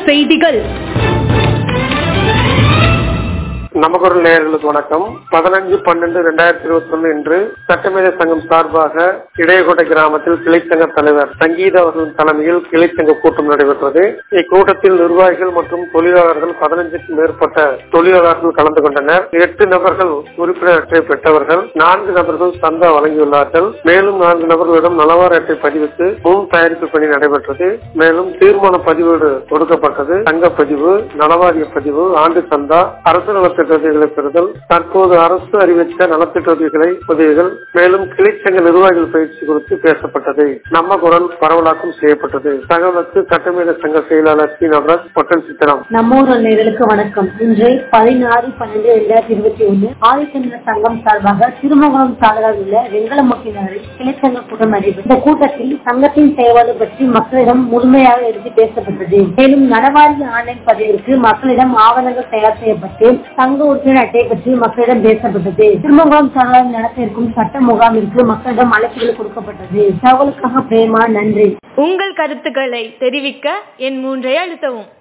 செய்திகள் நமக்குரல் நேயர்களுக்கு வணக்கம் பதினஞ்சு பன்னெண்டு ரெண்டாயிரத்தி இருபத்தி ஒன்னு இன்று சட்டமேத சங்கம் சார்பாக இடையகோட்டை கிராமத்தில் கிளைச்சங்க தலைவர் சங்கீத அவர்களின் தலைமையில் கிளைச்சங்க கூட்டம் நடைபெற்றது இக்கூட்டத்தில் நிர்வாகிகள் மற்றும் தொழிலாளர்கள் பதினஞ்சுக்கும் மேற்பட்ட தொழிலாளர்கள் கலந்து கொண்டனர் எட்டு நபர்கள் உறுப்பினர் அட்டை பெற்றவர்கள் நான்கு நபர்கள் சந்தா வழங்கியுள்ளார்கள் மேலும் நான்கு நபர்களிடம் நலவார அட்டை பதிவுக்கு முன் தயாரிப்பு பணி நடைபெற்றது மேலும் தீர்மான பதிவேடு கொடுக்கப்பட்டது சங்க பதிவு நலவாரிய பதிவு ஆண்டு சந்தா அரசு நலத்திட்ட உதவிகளை பெறுதல் தற்போது அரசு அறிவித்த நலத்திட்ட உதவிகளை உதவிகள் மேலும் கிளைச்சங்க நிர்வாகிகள் பயிற்சி குறித்து பேசப்பட்டது நம்ம குரல் பரவலாக்கம் செய்யப்பட்டது தகவலுக்கு சட்டமேத சங்க செயலாளர் சி நவராஜ் பொட்டன் சித்திரம் நம்மூர் நேர்களுக்கு வணக்கம் இன்று பதினாறு பன்னெண்டு இரண்டாயிரத்தி இருபத்தி ஒன்று ஆதித்தமிழர் சங்கம் சார்பாக திருமங்கலம் சாலையில் உள்ள வெங்கலமுக்கி நகரில் கிளைச்சங்க கூட்டம் நடைபெற்றது இந்த கூட்டத்தில் சங்கத்தின் செயல்பாடு பற்றி மக்களிடம் முழுமையாக எடுத்து பேசப்பட்டது மேலும் நடவாரிய ஆன்லைன் பதிவிற்கு மக்களிடம் ஆவணங்கள் தயார் செய்யப்பட்டு சங்க உறுப்பினர் அட்டை பற்றி மக்களிடம் பேசப்பட்டது திருமங்கலம் சாலையில் நடத்த இருக்கும் சட்ட முகாமிற்கு மக்களிடம் அழைப்புகள் கொடுக்கப்பட்டது தகவலுக்காக பிரேமா நன்றி உங்கள் கருத்துக்களை தெரிவிக்க என் மூன்றை அழுத்தவும்